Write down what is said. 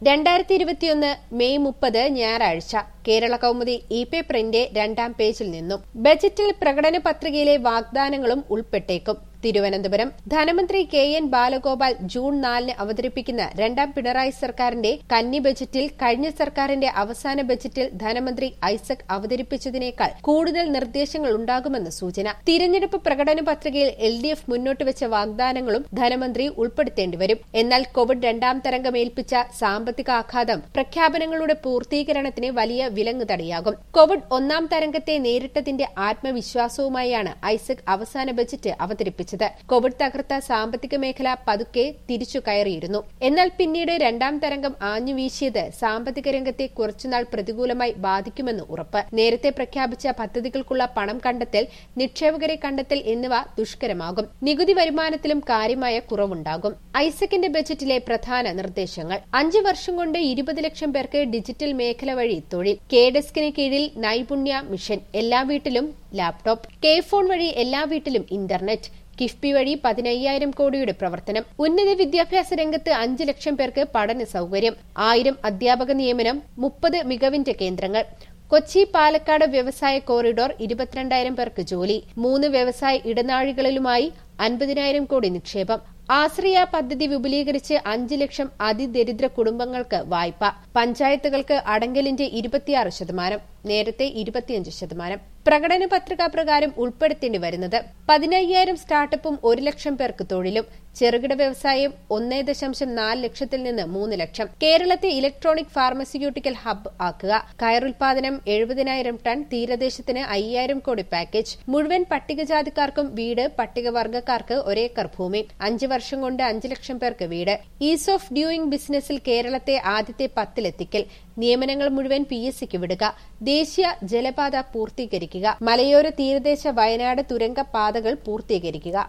രണ്ടായിരത്തി ഇരുപത്തിയൊന്ന് മെയ് മുപ്പത് ഞായറാഴ്ച കേരള കൗമുദി ഇ പേപ്പറിന്റെ രണ്ടാം പേജിൽ നിന്നും ബജറ്റിൽ പ്രകടന പത്രികയിലെ വാഗ്ദാനങ്ങളും ഉൾപ്പെട്ടേക്കും തിരുവനന്തപുരം ധനമന്ത്രി കെ എൻ ബാലഗോപാൽ ജൂൺ നാലിന് അവതരിപ്പിക്കുന്ന രണ്ടാം പിണറായി സർക്കാരിന്റെ കന്നി ബജറ്റിൽ കഴിഞ്ഞ സർക്കാരിന്റെ അവസാന ബജറ്റിൽ ധനമന്ത്രി ഐസക് അവതരിപ്പിച്ചതിനേക്കാൾ കൂടുതൽ നിർദ്ദേശങ്ങൾ ഉണ്ടാകുമെന്ന് സൂചന തിരഞ്ഞെടുപ്പ് പ്രകടന പത്രികയിൽ എൽ ഡി എഫ് മുന്നോട്ട് വെച്ച വാഗ്ദാനങ്ങളും ധനമന്ത്രി ഉൾപ്പെടുത്തേണ്ടിവരും എന്നാൽ കോവിഡ് രണ്ടാം തരംഗം ഏൽപ്പിച്ച സാമ്പത്തികാഘാതം പ്രഖ്യാപനങ്ങളുടെ പൂർത്തീകരണത്തിന് വലിയ വിലങ്ങ് തടിയാകും കോവിഡ് ഒന്നാം തരംഗത്തെ നേരിട്ടതിന്റെ ആത്മവിശ്വാസവുമായാണ് ഐസക് അവസാന ബജറ്റ് അവതരിപ്പിച്ചത് കോവിഡ് തകർത്ത സാമ്പത്തിക മേഖല പതുക്കെ തിരിച്ചു കയറിയിരുന്നു എന്നാൽ പിന്നീട് രണ്ടാം തരംഗം ആഞ്ഞുവീശിയത് സാമ്പത്തിക രംഗത്തെ കുറച്ചുനാൾ പ്രതികൂലമായി ബാധിക്കുമെന്ന് ഉറപ്പ് നേരത്തെ പ്രഖ്യാപിച്ച പദ്ധതികൾക്കുള്ള പണം കണ്ടെത്തൽ നിക്ഷേപകരെ കണ്ടെത്തൽ എന്നിവ ദുഷ്കരമാകും നികുതി വരുമാനത്തിലും കാര്യമായ കുറവുണ്ടാകും ഐസക്കിന്റെ ബജറ്റിലെ പ്രധാന നിർദ്ദേശങ്ങൾ അഞ്ച് വർഷം കൊണ്ട് ഇരുപത് ലക്ഷം പേർക്ക് ഡിജിറ്റൽ മേഖല വഴി തൊഴിൽ കെ ഡെസ്കിന് കീഴിൽ നൈപുണ്യ മിഷൻ എല്ലാ വീട്ടിലും ലാപ്ടോപ്പ് കെ ഫോൺ വഴി എല്ലാ വീട്ടിലും ഇന്റർനെറ്റ് കിഫ്ബി വഴി പതിനയ്യായിരം കോടിയുടെ പ്രവർത്തനം ഉന്നത വിദ്യാഭ്യാസ രംഗത്ത് അഞ്ച് ലക്ഷം പേർക്ക് പഠന സൌകര്യം ആയിരം അധ്യാപക നിയമനം മുപ്പത് മികവിന്റെ കേന്ദ്രങ്ങൾ കൊച്ചി പാലക്കാട് വ്യവസായ കോറിഡോർ ഇരുപത്തിരണ്ടായിരം പേർക്ക് ജോലി മൂന്ന് വ്യവസായ ഇടനാഴികളിലുമായി അൻപതിനായിരം കോടി നിക്ഷേപം ആശ്രയ പദ്ധതി വിപുലീകരിച്ച് അഞ്ച് ലക്ഷം അതിദരിദ്ര കുടുംബങ്ങൾക്ക് വായ്പ പഞ്ചായത്തുകൾക്ക് അടങ്കലിന്റെ ഇരുപത്തിയാറ് ശതമാനം നേരത്തെ ഇരുപത്തിയഞ്ച് ശതമാനം പ്രകടന പത്രിക പ്രകാരം ഉൾപ്പെടുത്തേണ്ടി വരുന്നത് പതിനയ്യായിരം സ്റ്റാർട്ടപ്പും ഒരു ലക്ഷം പേർക്ക് തൊഴിലും ചെറുകിട വ്യവസായം ഒന്നേ ദശാംശം നാല് ലക്ഷത്തിൽ നിന്ന് മൂന്ന് ലക്ഷം കേരളത്തെ ഇലക്ട്രോണിക് ഫാർമസ്യൂട്ടിക്കൽ ഹബ്ബ് ആക്കുക കയറുൽപാദനം എഴുപതിനായിരം ടൺ തീരദേശത്തിന് അയ്യായിരം കോടി പാക്കേജ് മുഴുവൻ പട്ടികജാതിക്കാർക്കും വീട് പട്ടികവർഗക്കാർക്ക് ഒരേക്കർ ഭൂമി അഞ്ച് വർഷം കൊണ്ട് അഞ്ച് ലക്ഷം പേർക്ക് വീട് ഈസ് ഓഫ് ഡ്യൂയിങ് ബിസിനസിൽ കേരളത്തെ ആദ്യത്തെ പത്തിലെത്തിക്കൽ നിയമനങ്ങൾ മുഴുവൻ പി എസ് സിക്ക് വിടുക ദേശീയ ജലപാത പൂർത്തീകരിക്കുക മലയോര തീരദേശ വയനാട് തുരങ്ക പാതകൾ പൂർത്തീകരിക്കുക